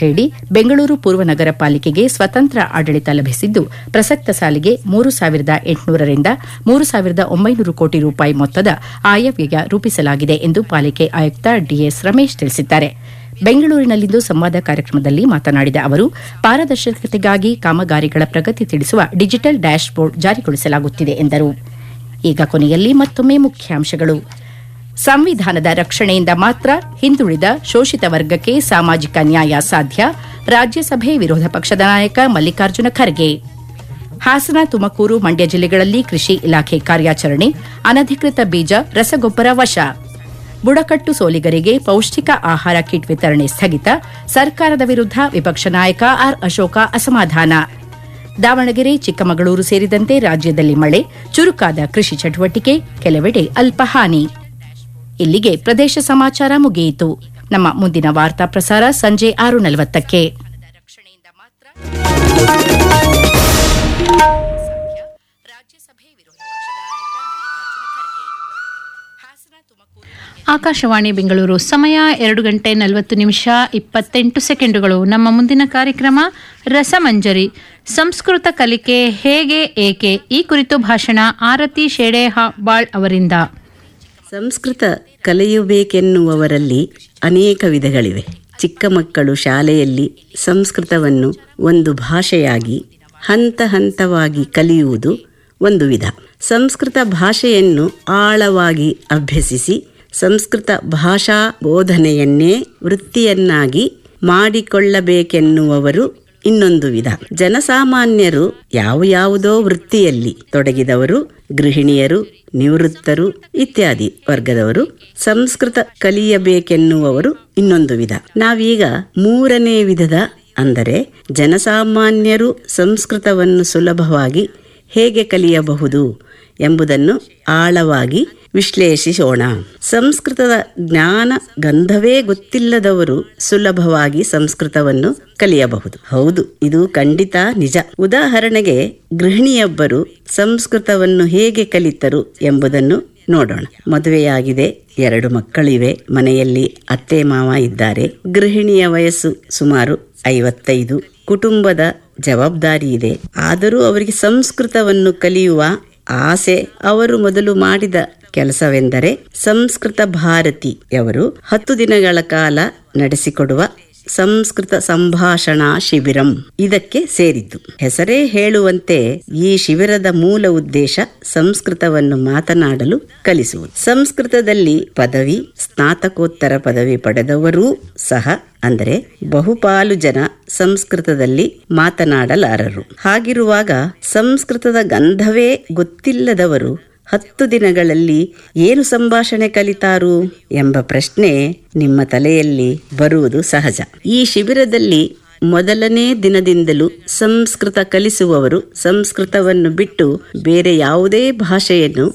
ವ್ಯವಸ್ಥೆಯಡಿ ಬೆಂಗಳೂರು ಪೂರ್ವ ನಗರ ಪಾಲಿಕೆಗೆ ಸ್ವತಂತ್ರ ಆಡಳಿತ ಲಭಿಸಿದ್ದು ಪ್ರಸಕ್ತ ಸಾಲಿಗೆ ಮೂರು ಸಾವಿರದ ಎಂಟುನೂರರಿಂದ ಮೂರು ಸಾವಿರದ ಒಂಬೈನೂರು ಕೋಟಿ ರೂಪಾಯಿ ಮೊತ್ತದ ಆಯವ್ಯಯ ರೂಪಿಸಲಾಗಿದೆ ಎಂದು ಪಾಲಿಕೆ ಆಯುಕ್ತ ಡಿಎಸ್ ರಮೇಶ್ ತಿಳಿಸಿದ್ದಾರೆ ಬೆಂಗಳೂರಿನಲ್ಲಿಂದು ಸಂವಾದ ಕಾರ್ಯಕ್ರಮದಲ್ಲಿ ಮಾತನಾಡಿದ ಅವರು ಪಾರದರ್ಶಕತೆಗಾಗಿ ಕಾಮಗಾರಿಗಳ ಪ್ರಗತಿ ತಿಳಿಸುವ ಡಿಜಿಟಲ್ ಡ್ಯಾಶ್ ಬೋರ್ಡ್ ಜಾರಿಗೊಳಿಸಲಾಗುತ್ತಿದೆ ಎಂದರು ಈಗ ಕೊನೆಯಲ್ಲಿ ಮತ್ತೊಮ್ಮೆ ಮುಖ್ಯಾಂಶಗಳು ಸಂವಿಧಾನದ ರಕ್ಷಣೆಯಿಂದ ಮಾತ್ರ ಹಿಂದುಳಿದ ಶೋಷಿತ ವರ್ಗಕ್ಕೆ ಸಾಮಾಜಿಕ ನ್ಯಾಯ ಸಾಧ್ಯ ರಾಜ್ಯಸಭೆ ವಿರೋಧ ಪಕ್ಷದ ನಾಯಕ ಮಲ್ಲಿಕಾರ್ಜುನ ಖರ್ಗೆ ಹಾಸನ ತುಮಕೂರು ಮಂಡ್ಯ ಜಿಲ್ಲೆಗಳಲ್ಲಿ ಕೃಷಿ ಇಲಾಖೆ ಕಾರ್ಯಾಚರಣೆ ಅನಧಿಕೃತ ಬೀಜ ರಸಗೊಬ್ಬರ ವಶ ಬುಡಕಟ್ಟು ಸೋಲಿಗರಿಗೆ ಪೌಷ್ಟಿಕ ಆಹಾರ ಕಿಟ್ ವಿತರಣೆ ಸ್ಥಗಿತ ಸರ್ಕಾರದ ವಿರುದ್ಧ ವಿಪಕ್ಷ ನಾಯಕ ಆರ್ ಅಶೋಕ ಅಸಮಾಧಾನ ದಾವಣಗೆರೆ ಚಿಕ್ಕಮಗಳೂರು ಸೇರಿದಂತೆ ರಾಜ್ಯದಲ್ಲಿ ಮಳೆ ಚುರುಕಾದ ಕೃಷಿ ಚಟುವಟಿಕೆ ಕೆಲವೆಡೆ ಅಲ್ಪ ಹಾನಿ ಇಲ್ಲಿಗೆ ಪ್ರದೇಶ ಸಮಾಚಾರ ಮುಗಿಯಿತು ನಮ್ಮ ಮುಂದಿನ ವಾರ್ತಾ ಪ್ರಸಾರ ಸಂಜೆ ಆರು ನಲವತ್ತಕ್ಕೆ ಆಕಾಶವಾಣಿ ಬೆಂಗಳೂರು ಸಮಯ ಎರಡು ಗಂಟೆ ನಲವತ್ತು ನಿಮಿಷ ಇಪ್ಪತ್ತೆಂಟು ಸೆಕೆಂಡುಗಳು ನಮ್ಮ ಮುಂದಿನ ಕಾರ್ಯಕ್ರಮ ರಸಮಂಜರಿ ಸಂಸ್ಕೃತ ಕಲಿಕೆ ಹೇಗೆ ಏಕೆ ಈ ಕುರಿತು ಭಾಷಣ ಆರತಿ ಶೇಡೆ ಬಾಳ್ ಅವರಿಂದ ಸಂಸ್ಕೃತ ಕಲಿಯಬೇಕೆನ್ನುವವರಲ್ಲಿ ಅನೇಕ ವಿಧಗಳಿವೆ ಚಿಕ್ಕ ಮಕ್ಕಳು ಶಾಲೆಯಲ್ಲಿ ಸಂಸ್ಕೃತವನ್ನು ಒಂದು ಭಾಷೆಯಾಗಿ ಹಂತ ಹಂತವಾಗಿ ಕಲಿಯುವುದು ಒಂದು ವಿಧ ಸಂಸ್ಕೃತ ಭಾಷೆಯನ್ನು ಆಳವಾಗಿ ಅಭ್ಯಸಿಸಿ ಸಂಸ್ಕೃತ ಭಾಷಾ ಬೋಧನೆಯನ್ನೇ ವೃತ್ತಿಯನ್ನಾಗಿ ಮಾಡಿಕೊಳ್ಳಬೇಕೆನ್ನುವವರು ಇನ್ನೊಂದು ವಿಧ ಜನಸಾಮಾನ್ಯರು ಯಾವ ಯಾವುದೋ ವೃತ್ತಿಯಲ್ಲಿ ತೊಡಗಿದವರು ಗೃಹಿಣಿಯರು ನಿವೃತ್ತರು ಇತ್ಯಾದಿ ವರ್ಗದವರು ಸಂಸ್ಕೃತ ಕಲಿಯಬೇಕೆನ್ನುವವರು ಇನ್ನೊಂದು ವಿಧ ನಾವೀಗ ಮೂರನೇ ವಿಧದ ಅಂದರೆ ಜನಸಾಮಾನ್ಯರು ಸಂಸ್ಕೃತವನ್ನು ಸುಲಭವಾಗಿ ಹೇಗೆ ಕಲಿಯಬಹುದು ಎಂಬುದನ್ನು ಆಳವಾಗಿ ವಿಶ್ಲೇಷಿಸೋಣ ಸಂಸ್ಕೃತದ ಜ್ಞಾನ ಗಂಧವೇ ಗೊತ್ತಿಲ್ಲದವರು ಸುಲಭವಾಗಿ ಸಂಸ್ಕೃತವನ್ನು ಕಲಿಯಬಹುದು ಹೌದು ಇದು ಖಂಡಿತ ನಿಜ ಉದಾಹರಣೆಗೆ ಗೃಹಿಣಿಯೊಬ್ಬರು ಸಂಸ್ಕೃತವನ್ನು ಹೇಗೆ ಕಲಿತರು ಎಂಬುದನ್ನು ನೋಡೋಣ ಮದುವೆಯಾಗಿದೆ ಎರಡು ಮಕ್ಕಳಿವೆ ಮನೆಯಲ್ಲಿ ಅತ್ತೆ ಮಾವ ಇದ್ದಾರೆ ಗೃಹಿಣಿಯ ವಯಸ್ಸು ಸುಮಾರು ಐವತ್ತೈದು ಕುಟುಂಬದ ಜವಾಬ್ದಾರಿ ಇದೆ ಆದರೂ ಅವರಿಗೆ ಸಂಸ್ಕೃತವನ್ನು ಕಲಿಯುವ ಆಸೆ ಅವರು ಮೊದಲು ಮಾಡಿದ ಕೆಲಸವೆಂದರೆ ಸಂಸ್ಕೃತ ಭಾರತಿಯವರು ಹತ್ತು ದಿನಗಳ ಕಾಲ ನಡೆಸಿಕೊಡುವ ಸಂಸ್ಕೃತ ಸಂಭಾಷಣಾ ಶಿಬಿರಂ ಇದಕ್ಕೆ ಸೇರಿದ್ದು ಹೆಸರೇ ಹೇಳುವಂತೆ ಈ ಶಿಬಿರದ ಮೂಲ ಉದ್ದೇಶ ಸಂಸ್ಕೃತವನ್ನು ಮಾತನಾಡಲು ಕಲಿಸುವುದು ಸಂಸ್ಕೃತದಲ್ಲಿ ಪದವಿ ಸ್ನಾತಕೋತ್ತರ ಪದವಿ ಪಡೆದವರೂ ಸಹ ಅಂದರೆ ಬಹುಪಾಲು ಜನ ಸಂಸ್ಕೃತದಲ್ಲಿ ಮಾತನಾಡಲಾರರು ಹಾಗಿರುವಾಗ ಸಂಸ್ಕೃತದ ಗಂಧವೇ ಗೊತ್ತಿಲ್ಲದವರು ಹತ್ತು ದಿನಗಳಲ್ಲಿ ಏನು ಸಂಭಾಷಣೆ ಕಲಿತಾರು ಎಂಬ ಪ್ರಶ್ನೆ ನಿಮ್ಮ ತಲೆಯಲ್ಲಿ ಬರುವುದು ಸಹಜ ಈ ಶಿಬಿರದಲ್ಲಿ ಮೊದಲನೇ ದಿನದಿಂದಲೂ ಸಂಸ್ಕೃತ ಕಲಿಸುವವರು ಸಂಸ್ಕೃತವನ್ನು ಬಿಟ್ಟು ಬೇರೆ ಯಾವುದೇ ಭಾಷೆಯನ್ನು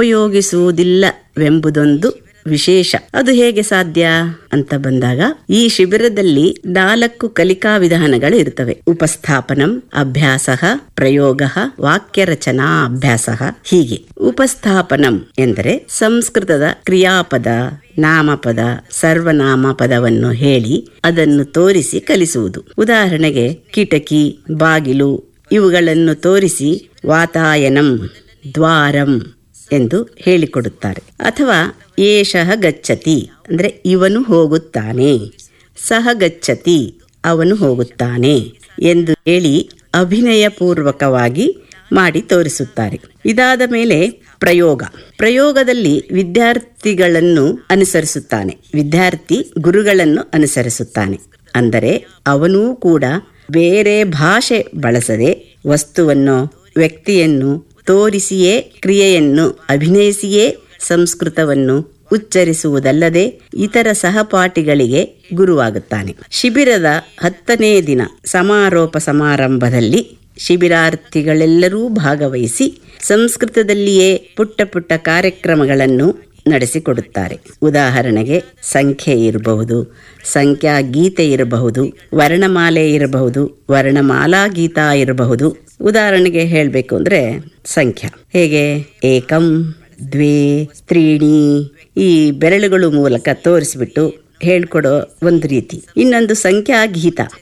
ಉಪಯೋಗಿಸುವುದಿಲ್ಲವೆಂಬುದೊಂದು ವಿಶೇಷ ಅದು ಹೇಗೆ ಸಾಧ್ಯ ಅಂತ ಬಂದಾಗ ಈ ಶಿಬಿರದಲ್ಲಿ ನಾಲ್ಕು ಕಲಿಕಾ ವಿಧಾನಗಳು ಇರುತ್ತವೆ ಉಪಸ್ಥಾಪನಂ ಅಭ್ಯಾಸ ಪ್ರಯೋಗ ವಾಕ್ಯ ರಚನಾ ಅಭ್ಯಾಸ ಹೀಗೆ ಉಪಸ್ಥಾಪನಂ ಎಂದರೆ ಸಂಸ್ಕೃತದ ಕ್ರಿಯಾಪದ ನಾಮಪದ ಸರ್ವನಾಮ ಪದವನ್ನು ಹೇಳಿ ಅದನ್ನು ತೋರಿಸಿ ಕಲಿಸುವುದು ಉದಾಹರಣೆಗೆ ಕಿಟಕಿ ಬಾಗಿಲು ಇವುಗಳನ್ನು ತೋರಿಸಿ ವಾತಾಯನಂ ದ್ವಾರಂ ಎಂದು ಹೇಳಿಕೊಡುತ್ತಾರೆ ಅಥವಾ ಏಷಃ ಗಚ್ಚತಿ ಅಂದರೆ ಇವನು ಹೋಗುತ್ತಾನೆ ಸಹ ಗಚ್ಚತಿ ಅವನು ಹೋಗುತ್ತಾನೆ ಎಂದು ಹೇಳಿ ಅಭಿನಯಪೂರ್ವಕವಾಗಿ ಮಾಡಿ ತೋರಿಸುತ್ತಾರೆ ಇದಾದ ಮೇಲೆ ಪ್ರಯೋಗ ಪ್ರಯೋಗದಲ್ಲಿ ವಿದ್ಯಾರ್ಥಿಗಳನ್ನು ಅನುಸರಿಸುತ್ತಾನೆ ವಿದ್ಯಾರ್ಥಿ ಗುರುಗಳನ್ನು ಅನುಸರಿಸುತ್ತಾನೆ ಅಂದರೆ ಅವನೂ ಕೂಡ ಬೇರೆ ಭಾಷೆ ಬಳಸದೆ ವಸ್ತುವನ್ನು ವ್ಯಕ್ತಿಯನ್ನು ತೋರಿಸಿಯೇ ಕ್ರಿಯೆಯನ್ನು ಅಭಿನಯಿಸಿಯೇ ಸಂಸ್ಕೃತವನ್ನು ಉಚ್ಚರಿಸುವುದಲ್ಲದೆ ಇತರ ಸಹಪಾಠಿಗಳಿಗೆ ಗುರುವಾಗುತ್ತಾನೆ ಶಿಬಿರದ ಹತ್ತನೇ ದಿನ ಸಮಾರೋಪ ಸಮಾರಂಭದಲ್ಲಿ ಶಿಬಿರಾರ್ಥಿಗಳೆಲ್ಲರೂ ಭಾಗವಹಿಸಿ ಸಂಸ್ಕೃತದಲ್ಲಿಯೇ ಪುಟ್ಟ ಪುಟ್ಟ ಕಾರ್ಯಕ್ರಮಗಳನ್ನು ನಡೆಸಿಕೊಡುತ್ತಾರೆ ಉದಾಹರಣೆಗೆ ಸಂಖ್ಯೆ ಇರಬಹುದು ಸಂಖ್ಯಾ ಗೀತೆ ಇರಬಹುದು ವರ್ಣಮಾಲೆ ಇರಬಹುದು ವರ್ಣಮಾಲಾ ಗೀತಾ ಇರಬಹುದು ಉದಾಹರಣೆಗೆ ಹೇಳಬೇಕು ಅಂದರೆ ಸಂಖ್ಯಾ ಹೇಗೆ ಏಕಂ ದ್ವೇ ತ್ರೀಣಿ ಈ ಬೆರಳುಗಳು ಮೂಲಕ ತೋರಿಸ್ಬಿಟ್ಟು ಹೇಳ್ಕೊಡೋ ಒಂದು ರೀತಿ ಇನ್ನೊಂದು ಸಂಖ್ಯಾ ಗೀತ